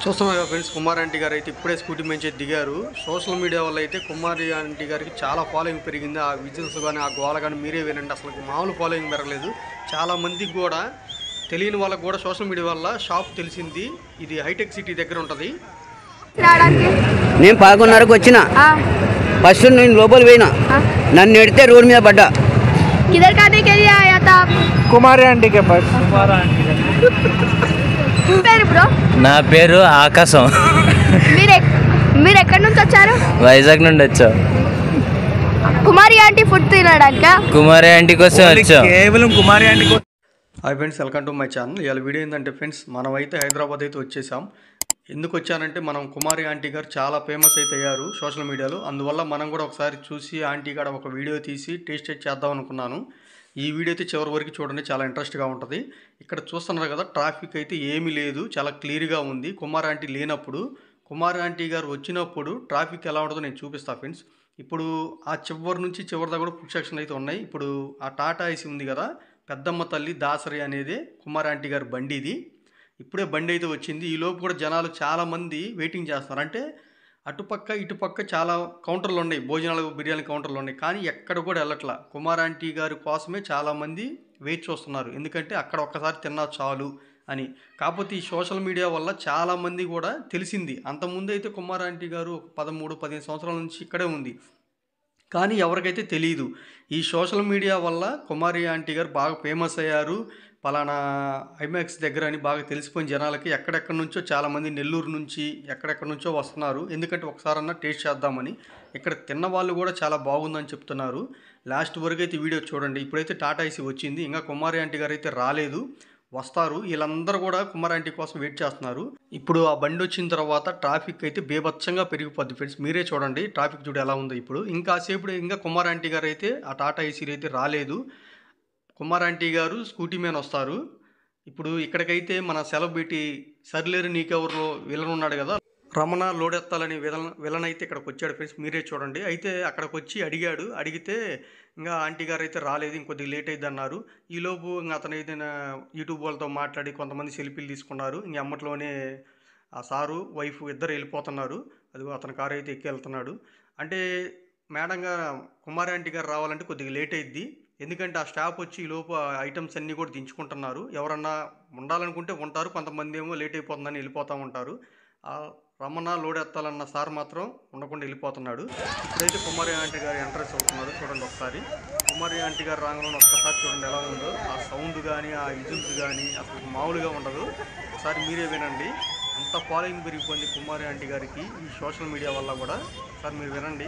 చూస్తున్నాం కదా friends Kumar aunty గారు అయితే ఇప్పుడే స్కూటీ మంచి దిగారు సోషల్ మీడియా వల్ల అయితే కుమారి ఆంటీ గారికి చాలా ఫాలోయింగ్ పెరిగింది ఆ విజిల్స్ కానీ ఆ గోల కానీ మీరే వినండి అసలు మామూలు ఫాలోయింగ్ పెరగలేదు చాలా మందికి కూడా తెలియని వాళ్ళకి కూడా సోషల్ మీడియా వల్ల షాప్ తెలిసింది ఇది హైటెక్ సిటీ దగ్గర ఉంటుంది రావడానికి నేను పదకొండున్నరకు వచ్చిన ఆ, ఫస్ట్ నేను లోపల పోయినా ఆ. నన్ను ఎడితే రోడ్డు మీద పడ్డా किधर खाने के लिए आया था आप कुमारी आंटी के पास పేరు బ్రో నా పేరు ఆకాశం మీరు ఎక్- మీరు ఎక్కడి నుంచి వచ్చారు వైజాగ్ నుండి వచ్చాం కుమారి ఆంటీ ఫుడ్ తినడానికా కుమారి ఆంటీ కోసం వచ్చాం కేవలం కుమారి ఆంటీ को hi friends welcome to my channel ఇవాళ వీడియో ఏంటంటే ఫ్రెండ్స్ మనం అయితే హైదరాబాద్ అయితే వచ్చేసాం ఎందుకు వచ్చానంటే మనం కుమారి ఆంటీ గారు చాలా ఫేమస్ అయితే అయ్యారు సోషల్ మీడియాలో అందువల్ల మనం కూడా ఒకసారి చూసి ఆంటీ గారు ఒక వీడియో తీసి టేస్ట్ చేద్దాం అనుకున్నాను ఈ వీడియో అయితే చివరి వరకు చూడండి చాలా ఇంట్రెస్ట్గా ఉంటుంది ఇక్కడ చూస్తున్నారు కదా ట్రాఫిక్ అయితే ఏమీ లేదు చాలా క్లియర్గా ఉంది కుమార్ ఆంటీ లేనప్పుడు కుమార్ ఆంటీ గారు వచ్చినప్పుడు ట్రాఫిక్ ఎలా ఉంటుందో నేను చూపిస్తాను ఫ్రెండ్స్ ఇప్పుడు ఆ చివరి నుంచి చివరి దాకా కూడా ఫుడ్ సెక్షన్ అయితే ఉన్నాయి ఇప్పుడు ఆ టాటా ఐసి ఉంది కదా పెద్దమ్మ తల్లి దాసరి అనేది కుమార్ ఆంటీ గారి బండి ఇది ఇప్పుడే బండి అయితే వచ్చింది ఈ లోపు కూడా జనాలు చాలామంది వెయిటింగ్ చేస్తున్నారు అంటే అటుపక్క ఇటుపక్క చాలా కౌంటర్లు ఉన్నాయి భోజనాలు బిర్యానీ కౌంటర్లు ఉన్నాయి కానీ ఎక్కడ కూడా వెళ్ళట్లా కుమార్ ఆంటీ గారి కోసమే చాలామంది వెయిట్ చూస్తున్నారు ఎందుకంటే అక్కడ ఒక్కసారి తిన్నా చాలు అని కాకపోతే ఈ సోషల్ మీడియా వల్ల చాలామంది కూడా తెలిసింది అంతకుముందు అయితే కుమార్ ఆంటీ గారు ఒక పదమూడు పదిహేను సంవత్సరాల నుంచి ఇక్కడే ఉంది కానీ ఎవరికైతే తెలియదు ఈ సోషల్ మీడియా వల్ల కుమారి ఆంటీ గారు బాగా ఫేమస్ అయ్యారు పలానా ఐమాక్స్ దగ్గర అని బాగా తెలిసిపోయిన జనాలకి ఎక్కడెక్కడి నుంచో చాలామంది నెల్లూరు నుంచి ఎక్కడెక్కడి నుంచో వస్తున్నారు ఎందుకంటే ఒకసారన్నా టేస్ట్ చేద్దామని ఇక్కడ తిన్న వాళ్ళు కూడా చాలా బాగుందని చెప్తున్నారు లాస్ట్ వరకు అయితే వీడియో చూడండి ఇప్పుడైతే టాటా ఐసీ వచ్చింది ఇంకా కుమారి ఆంటీ గారు అయితే రాలేదు వస్తారు వీళ్ళందరూ కూడా కుమార్ ఆంటీ కోసం వెయిట్ చేస్తున్నారు ఇప్పుడు ఆ బండి వచ్చిన తర్వాత ట్రాఫిక్ అయితే బేభత్సంగా పెరిగిపోద్ది ఫ్రెండ్స్ మీరే చూడండి ట్రాఫిక్ చూడు ఎలా ఉందో ఇప్పుడు ఇంకా సేపు ఇంకా కుమార్ ఆంటీ గారు అయితే ఆ టాటా ఏసీ అయితే రాలేదు కుమార్ ఆంటీ గారు స్కూటీ మీద వస్తారు ఇప్పుడు ఇక్కడికైతే మన సెలబ్రిటీ సర్లేరు నీకెవరిలో విలన్ ఉన్నాడు కదా రమణ లోడెత్తాలని విలన్ విలన్ అయితే ఇక్కడికి వచ్చాడు ఫ్రెండ్స్ మీరే చూడండి అయితే అక్కడికి వచ్చి అడిగాడు అడిగితే ఇంకా ఆంటీ గారు అయితే రాలేదు ఇంకొద్దిగా లేట్ అయింది అన్నారు ఈలోపు ఇంకా అతను ఏదైనా యూట్యూబ్ వాళ్ళతో మాట్లాడి కొంతమంది సెల్ఫీలు తీసుకున్నారు ఇంక అమ్మట్లోనే ఆ సారు వైఫ్ ఇద్దరు వెళ్ళిపోతున్నారు అది అతని కారు అయితే ఎక్కి వెళ్తున్నాడు అంటే మేడం గారు కుమారి ఆంటీ గారు రావాలంటే కొద్దిగా లేట్ అయింది ఎందుకంటే ఆ స్టాఫ్ వచ్చి ఈ లోపు ఆ ఐటమ్స్ అన్నీ కూడా దించుకుంటున్నారు ఎవరన్నా ఉండాలనుకుంటే ఉంటారు కొంతమంది ఏమో లేట్ అయిపోతుందని వెళ్ళిపోతూ ఉంటారు ఆ రమణ లోడెత్తాలన్న సార్ మాత్రం ఉండకుండా వెళ్ళిపోతున్నాడు ఇప్పుడైతే కుమారి ఆంటీ గారు ఎంట్రెన్స్ అవుతున్నారు చూడండి ఒకసారి కుమారి ఆంటీ గారు రాగానే ఒక్కసారి చూడండి ఎలా ఉందో ఆ సౌండ్ కానీ ఆ విజిల్స్ కానీ అసలు మామూలుగా ఉండదు ఒకసారి మీరే వినండి అంత ఫాలోయింగ్ పెరిగిపోయింది కుమారి ఆంటీ గారికి ఈ సోషల్ మీడియా వల్ల కూడా ఒకసారి మీరు వినండి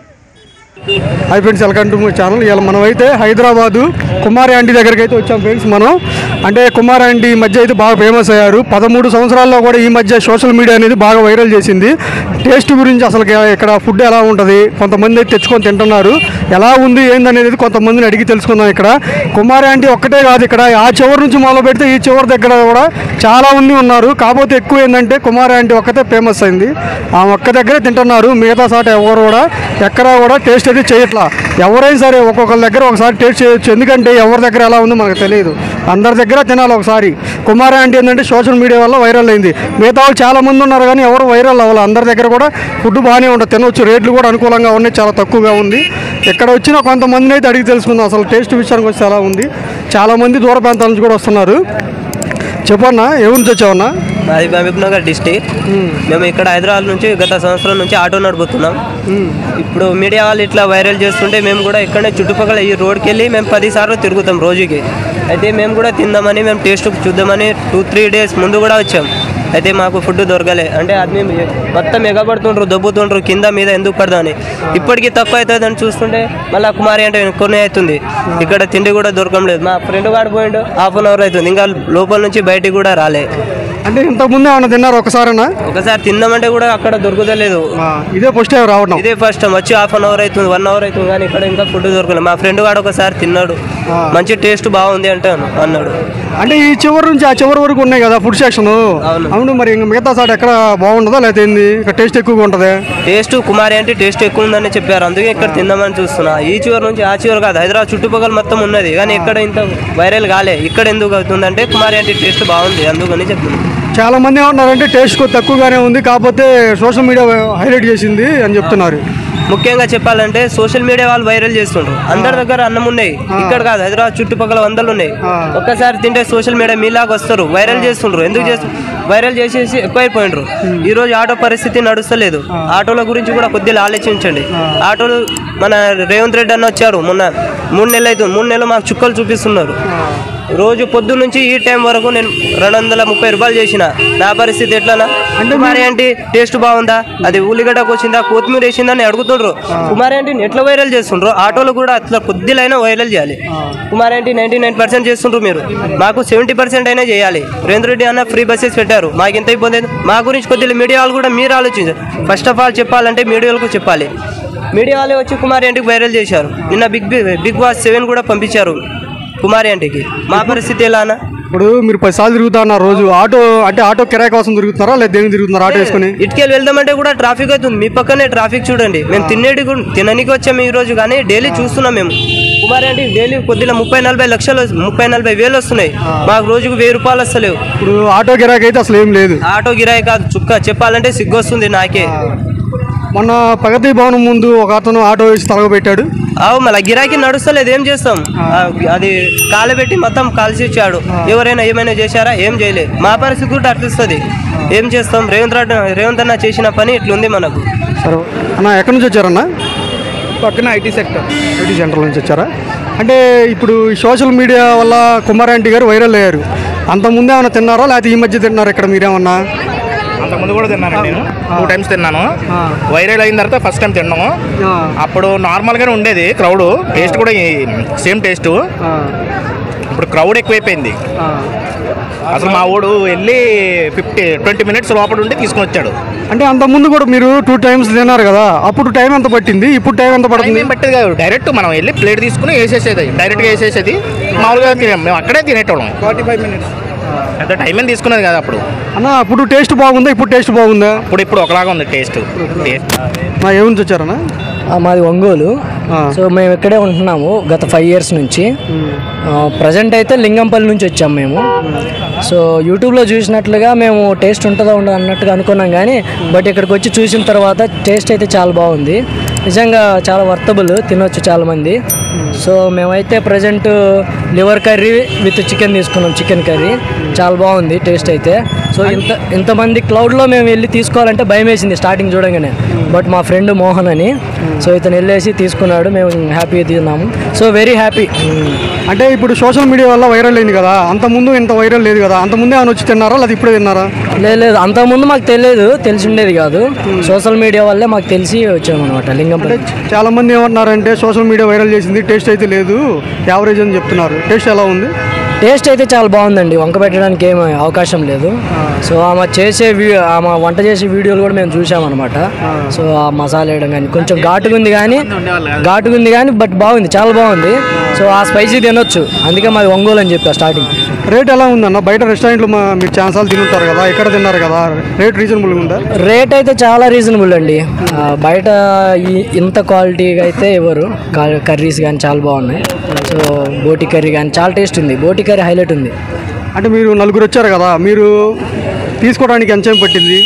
hi friends welcome to my channel ఇవాళ మనం అయితే హైదరాబాదు కుమారి ఆంటీ దగ్గరికి అయితే వచ్చాం ఫ్రెండ్స్ మనం అంటే కుమార్ ఆంటీ ఈ మధ్య అయితే బాగా ఫేమస్ అయ్యారు పదమూడు సంవత్సరాల్లో కూడా ఈ మధ్య సోషల్ మీడియా అనేది బాగా వైరల్ చేసింది టేస్ట్ గురించి అసలు ఇక్కడ ఫుడ్ ఎలా ఉంటుంది కొంతమంది అయితే తెచ్చుకొని తింటున్నారు ఎలా ఉంది ఏందనేది కొంతమందిని అడిగి తెలుసుకుందాం ఇక్కడ కుమారి ఆంటీ ఒక్కటే కాదు ఇక్కడ ఆ చివరి నుంచి మొదలు పెడితే ఈ చివరి దగ్గర కూడా చాలా మంది ఉన్నారు కాకపోతే ఎక్కువ ఏంటంటే కుమారి ఆంటీ ఒక్కతే ఫేమస్ అయింది ఆ ఒక్క దగ్గరే తింటున్నారు మిగతా సాట ఎవరు కూడా ఎక్కడా కూడా టేస్ట్ అయితే చేయట్లా ఎవరైనా సరే ఒక్కొక్కరి దగ్గర ఒకసారి టేస్ట్ చేయొచ్చు ఎందుకంటే ఎవరి దగ్గర ఎలా ఉందో మనకు తెలియదు అందరి దగ్గర తినాలి ఒకసారి కుమారి ఆంటీ ఏంటంటే సోషల్ మీడియా వల్ల వైరల్ అయింది మిగతా వాళ్ళు చాలా మంది ఉన్నారు కానీ ఎవరు వైరల్ అవ్వాలి అందరి దగ్గర కూడా ఫుడ్ బాగానే ఉంటుంది తినవచ్చు రేట్లు కూడా అనుకూలంగా ఉన్నాయి చాలా తక్కువగా ఉంది ఇక్కడ వచ్చిన కొంతమందిని అయితే అడిగి తెలుసుకుందాం అసలు టేస్ట్ విషయానికి వస్తే ఎలా ఉంది చాలా మంది దూర ప్రాంతాల నుంచి కూడా వస్తున్నారు చెప్పన్నా ఏ నుంచి వచ్చావన్నా మాది మహబూబ్ నగర్ డిస్టిక్ మేము ఇక్కడ హైదరాబాద్ నుంచి గత సంవత్సరం నుంచి ఆటో నడుపుతున్నాం ఇప్పుడు మీడియా వాళ్ళు ఇట్లా వైరల్ చేస్తుంటే మేము కూడా ఇక్కడనే చుట్టుపక్కల ఈ రోడ్కి వెళ్ళి మేము పది సార్లు తిరుగుతాం రోజుకి అయితే మేము కూడా తిందామని మేము టేస్ట్ చూద్దామని టూ త్రీ డేస్ ముందు కూడా వచ్చాం అయితే మాకు ఫుడ్ దొరకలే అంటే అది మొత్తం ఎగబడుతుండ్రు దొబ్బుతుండ్రు కింద మీద ఎందుకు పడదామని ఇప్పటికీ తక్కువ అవుతుంది అని చూస్తుంటే మళ్ళీ కుమారి అంటే కొన్ని అవుతుంది ఇక్కడ తిండి కూడా దొరకడం లేదు మా ఫ్రెండ్ గాడు పోయిండు హాఫ్ అన్ అవర్ అవుతుంది ఇంకా లోపల నుంచి బయటికి కూడా రాలే అంటే ఇంతకుముందు ఏమన్నా తిన్నారు ఒకసారినా ఒకసారి తిందామంటే కూడా అక్కడ దొరుకుతలేదు ఆ, ఇదే ఫస్ట్ టైం రావడం ఇదే ఫస్ట్ టైం వచ్చి హాఫ్ అన్ అవర్ అవుతుంది వన్ అవర్ అవుతుంది కానీ ఇక్కడ ఇంకా ఫుడ్ దొరకలేదు మా ఫ్రెండ్ గాడు ఒకసారి తిన్నాడు మంచి టేస్ట్ బాగుంది అంటే అన్నాడు అంటే ఈ చివరి నుంచి ఆ చివరి వరకు ఉన్నాయి కదా ఫుడ్ సెక్షన్ అవును. అవును మరి ఇంకా మిగతా సార్ ఎక్కడ బాగుంటుందా లేకపోతే ఏంది ఇక్కడ టేస్ట్ ఎక్కువగా ఉంటుంది టేస్ట్ కుమారి అంటే టేస్ట్ ఎక్కువ ఉందని చెప్పారు అందుకే ఇక్కడ తిందామని చూస్తున్నా ఈ చివరి నుంచి ఆ చివరి కాదు హైదరాబాద్ చుట్టుపక్కల మొత్తం ఉన్నది కానీ ఇక్కడ ఇంత వైరల్ కాలే ఇక్కడ ఎందుకు అవుతుందంటే కుమారి అంటే టేస్ట్ బాగుంది అందుకని చెప్తున్నాను చాలా మంది ఏమంటున్నారంటే టేస్ట్ కొద్ది తక్కువగానే ఉంది కాకపోతే సోషల్ మీడియా హైలైట్ చేసింది అని చెప్తున్నారు ముఖ్యంగా చెప్పాలంటే సోషల్ మీడియా వాళ్ళు వైరల్ చేస్తుండ్రు అందరి దగ్గర అన్నం ఉన్నాయి ఇక్కడ కాదు హైదరాబాద్ చుట్టుపక్కల వందలు ఉన్నాయి ఒక్కసారి తింటే సోషల్ మీడియా మీలాగా వస్తారు వైరల్ చేస్తుండ్రు ఎందుకు చేస్తు వైరల్ చేసేసి ఎక్కువైపోయినరు ఈ రోజు ఆటో పరిస్థితి నడుస్తలేదు ఆటోల గురించి కూడా కొద్దిగా ఆలోచించండి ఆటోలు మన రేవంత్ రెడ్డి అన్న వచ్చారు మొన్న మూడు నెలలు అవుతుంది మూడు నెలలు మాకు చుక్కలు చూపిస్తున్నారు రోజు పొద్దు నుంచి ఈ టైం వరకు నేను రెండు వందల ముప్పై రూపాయలు చేసిన నా పరిస్థితి ఎట్లానా కుమారి అంటే టేస్ట్ బాగుందా అది ఉల్లిగడ్డకు వచ్చిందా కొత్తిమీర వేసిందా అని అడుగుతుండ్రు కుమారి అంటే ఎట్లా వైరల్ చేస్తుండ్రు ఆటోలు కూడా అట్లా కొద్దిలైనా వైరల్ చేయాలి కుమారి అంటే నైన్టీ నైన్ పర్సెంట్ చేస్తుండ్రు మీరు మాకు సెవెంటీ పర్సెంట్ అయినా చేయాలి రేంద్ర రెడ్డి అన్న ఫ్రీ బస్సెస్ పెట్టారు మాకు ఎంత ఇబ్బంది అయింది మా గురించి కొద్దిగా మీడియా వాళ్ళు కూడా మీరు ఆలోచించారు ఫస్ట్ ఆఫ్ ఆల్ చెప్పాలంటే మీడియా వాళ్ళకు చెప్పాలి మీడియా వాళ్ళే వచ్చి కుమారి ఆంటీకి వైరల్ చేశారు నిన్న బిగ్ బి- బిగ్ బాస్ సెవెన్ కూడా పంపించారు కుమారి ఆంటీకి మా పరిస్థితి ఎలానా ఇప్పుడు మీరు పది సార్లు తిరుగుతున్నారు రోజు ఆటో అంటే ఆటో కిరాయి కోసం తిరుగుతున్నారా లేదా దేనికి తిరుగుతున్నారా ఆటో వేసుకొని ఇటుకెళ్ళి వెళ్దామంటే కూడా ట్రాఫిక్ అవుతుంది మీ పక్కనే ట్రాఫిక్ చూడండి మేము తినేటి గు- తిననీకి వచ్చాము ఈ రోజు కానీ డైలీ చూస్తున్నాం మేము కుమారి అంటే డైలీ కొద్దిగా ముప్పై నలభై లక్షలు వస్- ముప్పై నలభై వేలు వస్తున్నాయి మాకు రోజుకు వెయ్యి రూపాయలు వస్తలేవు ఇప్పుడు ఆటో కిరాయికి అయితే అసలు ఏం లేదు ఆటో గిరాయి కాదు చుక్క చెప్పాలంటే సిగ్గు వస్తుంది నాకే మొన్న ప్రగతి భవనం ముందు ఒక అతను ఆటో వేసి తలగబెట్టాడు అవు మళ్ళీ గిరాకీ నడుస్తలేదు ఏం చేస్తాం ఆ, అది కాలబెట్టి మొత్తం కాల్చి ఇచ్చాడు ఎవరైనా ఏమైనా చేశారా ఏం చేయలేదు మా పరిస్థితి కూడా అట్లిస్తుంది ఏం చేస్తాం రేవంత్ రెడ్డి రేవంత్ అన్న చేసిన పని ఇట్లుంది మనకు సరే అన్న ఎక్కడి నుంచి వచ్చారన్నా పక్కన ఐటీ సెక్టర్ ఐటీ సెంటర్ నుంచి వచ్చారా అంటే ఇప్పుడు ఈ సోషల్ మీడియా వల్ల కుమారాంటి గారు వైరల్ అయ్యారు అంతకుముందు ఏమైనా తిన్నారా లేకపోతే ఈ మధ్య తిన్నారా ఇక్కడ మీరేమన్నా అంతకుముందు కూడా తిన్నాను నేను టూ టైమ్స్ తిన్నాను వైరల్ అయిన తర్వాత ఫస్ట్ టైం తిన్నాము అప్పుడు నార్మల్గానే ఉండేది క్రౌడ్ టేస్ట్ కూడా సేమ్ టేస్ట్ ఇప్పుడు క్రౌడ్ ఎక్కువైపోయింది అసలు మా ఊడు వెళ్ళి ఫిఫ్టీ ట్వంటీ మినిట్స్ లోపల ఉండి తీసుకొని వచ్చాడు అంటే అంతకుముందు కూడా మీరు టూ టైమ్స్ తిన్నారు కదా అప్పుడు టైం ఎంత పట్టింది ఇప్పుడు టైం ఎంత టైం పడుతుంది ఏం పట్టేది కాదు డైరెక్ట్ మనం వెళ్ళి ప్లేట్ తీసుకుని వేసేసేది డైరెక్ట్గా వేసేసేది మామూలుగా తినే- మేము అక్కడే తినేటోళ్ళం ఫార్టీ ఫైవ్ మినిట్స్ అంత టైం ఏం తీసుకునేది కాదు అప్పుడు అన్న అప్పుడు టేస్ట్ బాగుందా ఇప్పుడు టేస్ట్ బాగుందా ఇప్పుడు ఇప్పుడు ఒకలాగా ఉంది టేస్ట్ టేస్ట్ నా ఏమి నుంచి వచ్చారన్నా మాది ఒంగోలు ఆ. సో మేము ఇక్కడే ఉంటున్నాము గత ఫైవ్ ఇయర్స్ నుంచి ప్రజెంట్ అయితే లింగంపల్లి నుంచి వచ్చాం మేము సో యూట్యూబ్లో చూసినట్లుగా మేము టేస్ట్ ఉంటుందా ఉండదు అన్నట్టుగా అనుకున్నాం కానీ బట్ ఇక్కడికి వచ్చి చూసిన తర్వాత టేస్ట్ అయితే చాలా బాగుంది నిజంగా చాలా వర్తబుల్ తినొచ్చు చాలామంది సో మేమైతే present liver curry with chicken తీసుకున్నాం చికెన్ కర్రీ చాలా బాగుంది టేస్ట్ అయితే సో ఇంత ఇంతమంది క్లౌడ్లో మేము వెళ్ళి తీసుకోవాలంటే భయం వేసింది స్టార్టింగ్ చూడంగానే బట్ మా ఫ్రెండ్ మోహన్ అని సో ఇతను వెళ్ళేసి తీసుకున్నాడు మేము హ్యాపీగా తిన్నాము సో వెరీ హ్యాపీ అంటే ఇప్పుడు సోషల్ మీడియా వల్ల వైరల్ అయింది కదా అంత ముందు ఇంత వైరల్ లేదు కదా అంత ముందే ఏమైనా వచ్చి తిన్నారా లేదా ఇప్పుడే తిన్నారా లేదు లేదు అంతకుముందు మాకు తెలియదు తెలిసి ఉండేది కాదు సోషల్ మీడియా వల్లే మాకు తెలిసి వచ్చామన్నమాట లింగంపల్లి చాలా మంది ఏమంటున్నారంటే సోషల్ మీడియా వైరల్ చేసింది టేస్ట్ అయితే లేదు యావరేజ్ అని చెప్తున్నారు టేస్ట్ ఎలా ఉంది టేస్ట్ అయితే చాలా బాగుందండి వంక పెట్టడానికి ఏమి అవకాశం లేదు సో ఆమె చేసే వీ ఆమె వంట చేసే వీడియోలు కూడా మేము చూసామన్నమాట సో ఆ మసాలా వేయడం కానీ కొంచెం ఘాటుగా ఉంది కానీ ఘాటుగా ఉంది కానీ బట్ బాగుంది చాలా బాగుంది సో ఆ స్పైసీ తినొచ్చు అందుకే మాది ఒంగోలు అని చెప్పా స్టార్టింగ్ రేట్ ఎలా ఉందన్న బయట రెస్టారెంట్లో మా మీరు ఛాన్సాలు తింటారు కదా ఇక్కడ తిన్నారు కదా రేట్ రీజనబుల్గా ఉందా రేట్ అయితే చాలా రీజనబుల్ అండి ఆ, బయట ఈ ఇంత క్వాలిటీగా అయితే ఇవ్వరు కా- కర్రీస్ కానీ చాలా బాగున్నాయి సో బోటి కర్రీ కానీ చాలా టేస్ట్ ఉంది బోటి కర్రీ హైలైట్ ఉంది అంటే మీరు నలుగురు వచ్చారు కదా మీరు తీసుకోవడానికి ఎంత టైం పట్టింది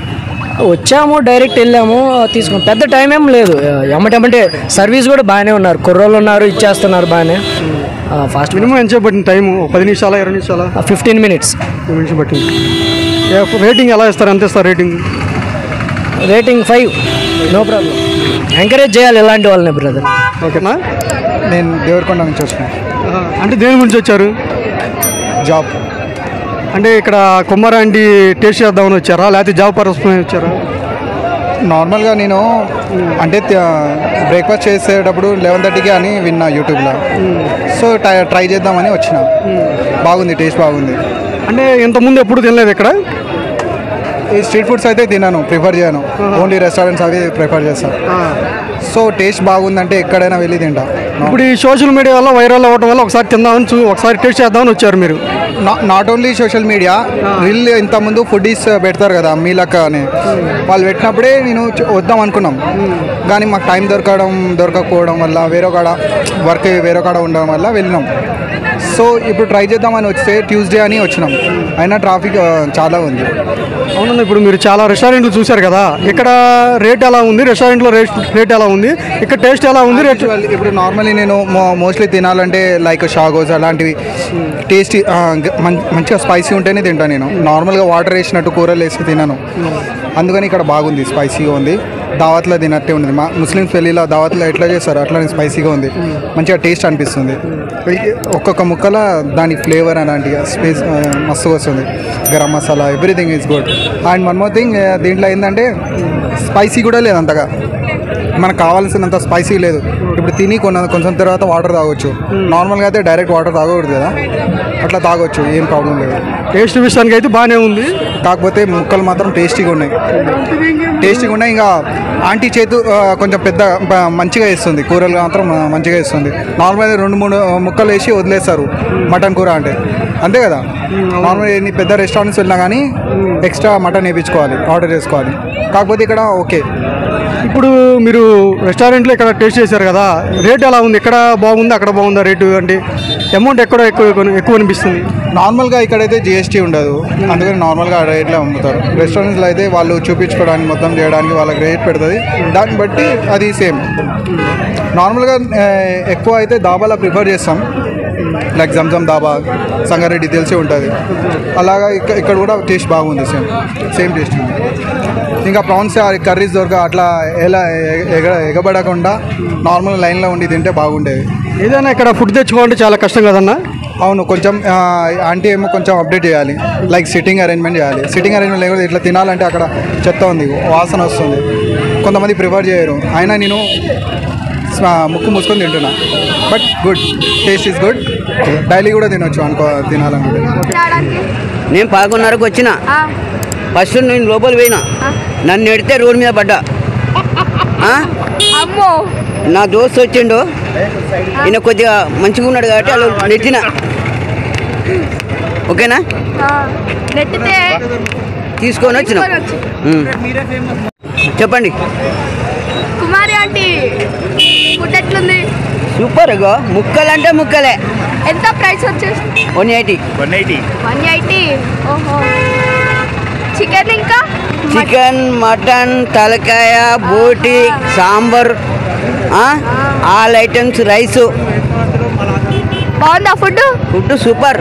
వచ్చాము డైరెక్ట్ వెళ్ళాము తీసుకున్నాం పెద్ద టైం ఏం లేదు ఎమ్మటెమ్మటే సర్వీస్ కూడా బాగానే ఉన్నారు కుర్రోళ్ళు ఉన్నారు ఇచ్చేస్తున్నారు బాగానే ఫాస్ట్ మినిమం ఎంత సేపు పట్టింది టైం పది నిమిషాలా ఇరవై నిమిషాలా ఫిఫ్టీన్ మినిట్స్ పది నిమిషం పట్టింది ఏ- రేటింగ్ ఎలా ఇస్తారు ఎంత ఇస్తారు rating rating five no problem encourage చేయాలి ఇలాంటి వాళ్ళని బ్రదర్ ఓకేనా నేను దేవరకొండ నుంచి వచ్చిన అంటే దేని గురించి వచ్చారు జాబ్ అంటే ఇక్కడ కుమారాంటి టేస్ట్ చేద్దామని వచ్చారా లేకపోతే జాబ్ పర్పస్ మీద వచ్చారా నార్మల్గా నేను అంటే బ్రేక్ఫాస్ట్ చేసేటప్పుడు లెవెన్ థర్టీకి అని విన్నా యూట్యూబ్లో సో ట్రై ట్రై చేద్దామని వచ్చిన బాగుంది టేస్ట్ బాగుంది అంటే ఇంతకుముందు ఎప్పుడు తినలేదు ఇక్కడ ఈ స్ట్రీట్ ఫుడ్స్ అయితే తినాను ప్రిఫర్ చేయను ఓన్లీ రెస్టారెంట్స్ అవి ప్రిఫర్ చేస్తాను సో టేస్ట్ బాగుందంటే ఎక్కడైనా వెళ్ళి తింటా ఇప్పుడు ఈ సోషల్ మీడియా వల్ల వైరల్ అవ్వడం వల్ల ఒకసారి తిందామని చూ ఒకసారి టేస్ట్ చేద్దామని వచ్చారు మీరు not only social media reel ఇంతకుముందు ఫుడీస్ పెడతారు కదా మీలక్క అని వాళ్ళు పెట్టినప్పుడే నేను చ- వద్దాం అనుకున్నాం కానీ మాకు టైం దొరకడం దొరకకపోవడం వల్ల వేరే కాడ వర్క్ వేరే కాడ ఉండడం వల్ల వెళ్ళినాం సో ఇప్పుడు ట్రై చేద్దామని వస్తే ట్యూస్డే అని వచ్చినాం అయినా ట్రాఫిక్ ఆ, చాలా ఉంది అవునండి ఇప్పుడు మీరు చాలా రెస్టారెంట్లు చూశారు కదా ఇక్కడ రేట్ ఎలా ఉంది రెస్టారెంట్లో రేట్ రేట్ ఎలా ఉంది ఇక్కడ టేస్ట్ ఎలా ఉంది రేట్ Actually, ఇప్పుడు నార్మల్లీ నేను మోస్ట్లీ తినాలంటే లైక్ షాగోస్ అలాంటివి టేస్టీ మంచిగా స్పైసీ ఉంటేనే తింటాను నేను నార్మల్గా వాటర్ వేసినట్టు కూరలు వేసి తినను అందుకని ఇక్కడ బాగుంది స్పైసీగా ఉంది దావత్లో తినట్టే ఉంది మా ముస్లిమ్స్ పెళ్ళిలో దావత్లో ఎట్లా చేస్తారు అట్లానే స్పైసీగా ఉంది మంచిగా టేస్ట్ అనిపిస్తుంది ఒక్కొక్క ముక్కల దాని ఫ్లేవర్ అలాంటిగా స్పేస్ మస్తుగా వస్తుంది garam masala everything is good and one more thing దీంట్లో ఏంటంటే స్పైసీ కూడా లేదు అంతగా మనకు కావాల్సినంత స్పైసీ లేదు ఇప్పుడు తిని కొన్న కొంచెం తర్వాత వాటర్ తాగొచ్చు నార్మల్గా అయితే డైరెక్ట్ వాటర్ తాగకూడదు కదా అట్లా తాగొచ్చు ఏం ప్రాబ్లం లేదు టేస్ట్ విషయానికి అయితే బాగానే ఉంది కాకపోతే ముక్కలు మాత్రం టేస్టీగా ఉన్నాయి టేస్టీగా ఉన్నాయి ఇంకా ఆంటీ చేతు ఆ, కొంచెం పెద్ద బ- మంచిగా వేస్తుంది కూరలు మాత్రం ఆ, మంచిగా వేస్తుంది నార్మల్గా రెండు మూడు ముక్కలు వేసి వదిలేస్తారు మటన్ కూర అంటే అంతే కదా నార్మల్ ఎన్ని పెద్ద రెస్టారెంట్స్ వెళ్ళినా కానీ ఎక్స్ట్రా మటన్ వేయించుకోవాలి ఆర్డర్ చేసుకోవాలి కాకపోతే ఇక్కడ ఓకే ఇప్పుడు మీరు రెస్టారెంట్లో ఇక్కడ టేస్ట్ చేశారు కదా రేట్ ఎలా ఉంది ఇక్కడ బాగుంది అక్కడ బాగుందా రేటు అంటే అమౌంట్ ఎక్కడ ఎక్కువ ఎక్కువ అనిపిస్తుంది నార్మల్గా ఇక్కడైతే జిఎస్టీ ఉండదు అందుకని నార్మల్గా ఆ రేట్లో అమ్ముతారు రెస్టారెంట్స్లో అయితే వాళ్ళు చూపించుకోవడానికి మొత్తం చేయడానికి వాళ్ళకి రేట్ పెడుతుంది దాన్ని బట్టి అది సేమ్ నార్మల్గా ఆ, ఎక్కువ అయితే దాబాలో ప్రిఫర్ చేస్తాం లైక్ జంజమ్ దాబా సంగారెడ్డి తెలిసి ఉంటుంది అలాగా ఇక్కడ ఇక్కడ కూడా టేస్ట్ బాగుంది సేమ్ సేమ్ టేస్ట్ ఉంది ఇంకా ప్రాన్స్ కర్రీస్ దొరక అట్లా ఎలా ఎగ- ఎగ ఎగబడకుండా నార్మల్ లైన్లో ఉండి తింటే బాగుండేది ఏదైనా ఇక్కడ ఫుడ్ తెచ్చుకోవాలంటే చాలా కష్టం కదన్నా అవును కొంచెం ఆ, ఆంటీ ఏమో కొంచెం అప్డేట్ చేయాలి లైక్ సిట్టింగ్ అరేంజ్మెంట్ చేయాలి సిట్టింగ్ అరేంజ్మెంట్ లేకపోతే ఇట్లా తినాలంటే అక్కడ చెత్త ఉంది వాసన వస్తుంది కొంతమంది ప్రిఫర్ చేయరు అయినా నేను స్మ- ముక్కు మూసుకొని తింటున్నా but good taste is good daily కూడా తినొచ్చు అనుకో తినాలనుకుంటే తినడానికి నేను పదకొండున్నరకు వచ్చిన ఆ, ఫస్ట్ నేను లోపల పోయినా నన్ను ఎడితే రోడ్డు మీద పడ్డా ఆ? అమ్మో నా దోస్త్ వచ్చిండు ఈయన కొద్దిగా మంచిగా ఉన్నాడు కాబట్టి వాళ్ళు నెట్టిన ఓకేనా ఆ, నెట్టితే తీసుకొని వచ్చిన తీసుకొని వచ్చి. చెప్పండి కుమారి ఆంటీ ఫుడ్ ఎట్లుంది సూపర్ గో ముక్కలంటే ముక్కలే ఎంత ప్రైస్ వచ్చేసి one eighty one eighty one eighty ఓహో చికెన్ ఇంకా చికెన్ మటన్ తలకాయ బోటి సాంబార్ ఆ? ఆల్ ఐటమ్స్ రైస్ బాగుందా ఫుడ్ ఫుడ్ సూపర్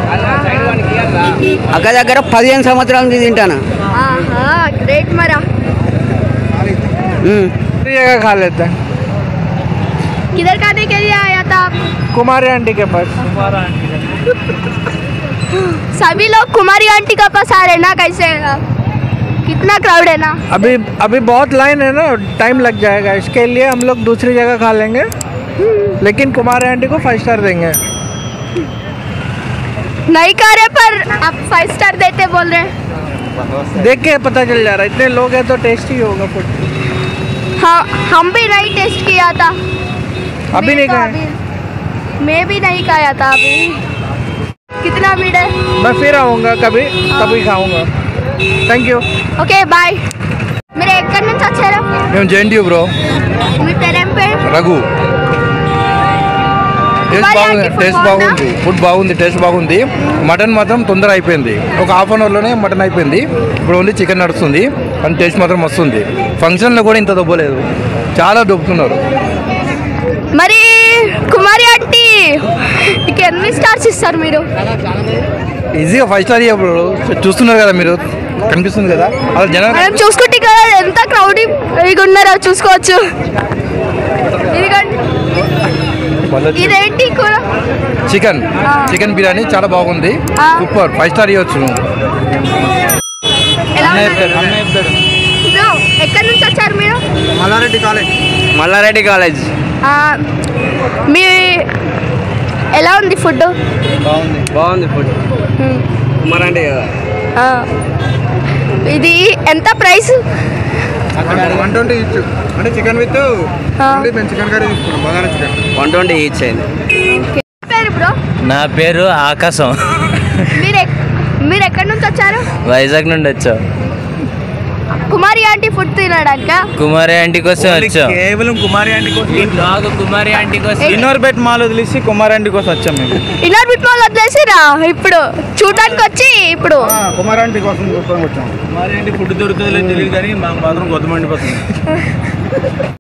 అక్కడ దగ్గర పదిహేను సంవత్సరాల నుంచి తింటాను ఆహా గ్రేట్ మరా మ్మ్. जगह खा लेते हैं किधर खाने के लिए आया था आप कुमारी आंटी के पास सभी लोग कुमारी आंटी का पास आ रहे हैं ना कैसे कितना क्राउड है ना अभी अभी बहुत लाइन है ना टाइम लग जाएगा इसके लिए हम लोग दूसरी जगह खा लेंगे लेकिन कुमारी आंटी को फाइव स्टार देंगे नहीं खा रहे पर आप फाइव स्टार देते बोल रहे हैं देख के पता चल जा रहा है इतने लोग हैं तो टेस्टी होगा फूड हाँ हम भी नहीं टेस्ट किया था अभी मैं नहीं तो खाया अभी- मैं भी नहीं खाया था अभी कितना भीड़ है मैं फिर आऊँगा कभी तभी खाऊंगा थैंक यू ఓకే బాయ్ మీరు ఎక్కడి నుంచి వచ్చారు మేము జేఎన్టీయూ బ్రో మీ పేరేం పేరు రఘు టేస్ట్ మరి బాగుంది అంటే food టేస్ట్ బాగుందా? బాగుంది ఫుడ్ బాగుంది టేస్ట్ బాగుంది మటన్ మాత్రం తొందర అయిపోయింది ఒక హాఫ్ అన్ అవర్లోనే మటన్ అయిపోయింది ఇప్పుడు ఓన్లీ చికెన్ నడుస్తుంది కానీ టేస్ట్ మాత్రం వస్తుంది ఫంక్షన్లో కూడా ఇంత దొబ్బలేదు చాలా దొబ్బుతున్నారు మరి కుమారి ఆంటీ ఇక ఎన్ని స్టార్స్ ఇస్తారు మీరు ఈజీగా ఫైవ్ స్టార్ బ్రో చూస్తున్నారు కదా మీరు కనిపిస్తుంది కదా అలా జనాలు మనం చూసుకుంటే కదా ఎంత క్రౌడ్ ఇక ఉన్నారో చూసుకోవచ్చు ఇదిగోండి ఇదేంటి కూర చికెన్ ఆ. చికెన్ బిర్యానీ చాలా బాగుంది ఆ. సూపర్ ఫైవ్ స్టార్ ఇవ్వచ్చు ఎలా ఉన్నది? బ్రో ఎక్కడి నుంచి వచ్చారు మీరు మల్లారెడ్డి కాలేజ్ మల్లారెడ్డి కాలేజ్ ఆ, మీ ఎలా ఉంది ఫుడ్ బాగుంది బాగుంది ఫుడ్ కుమారండి ఇది ఎంత ప్రైస్ వన్ ట్వంటీ ఇచ్చు అంటే చికెన్ విత్ మేము చికెన్ కర్రీ తీసుకున్నాం bagara chicken one twenty each అయింది పేరు బ్రో నా పేరు ఆకాశం మీరు ఎక్కడి నుంచి వచ్చారు వైజాగ్ నుండి వచ్చాం కుమారి ఆంటీ ఫుడ్ తినడానిక కుమారి ఆంటీ కోసం వచ్చాం కేవలం కుమారి ఆంటీ కోసం నాకు కుమారి ఆంటీ కోసం ఇన్నోర్ బెట్ మాల్ వదిలేసి కుమారి ఆంటీ కోసం వచ్చాం మేము ఇన్నర్ బిట్ మాల్ వదిలేసి రా ఇప్పుడు చూడడానికి వచ్చి ఇప్పుడు కుమారి ఆంటీ కోసం వచ్చాం కుమారి ఆంటీ ఫుడ్ దొరుకుతుందో తెలియదు కానీ మాకు మాత్రం గొప్ప మండిపోతుంది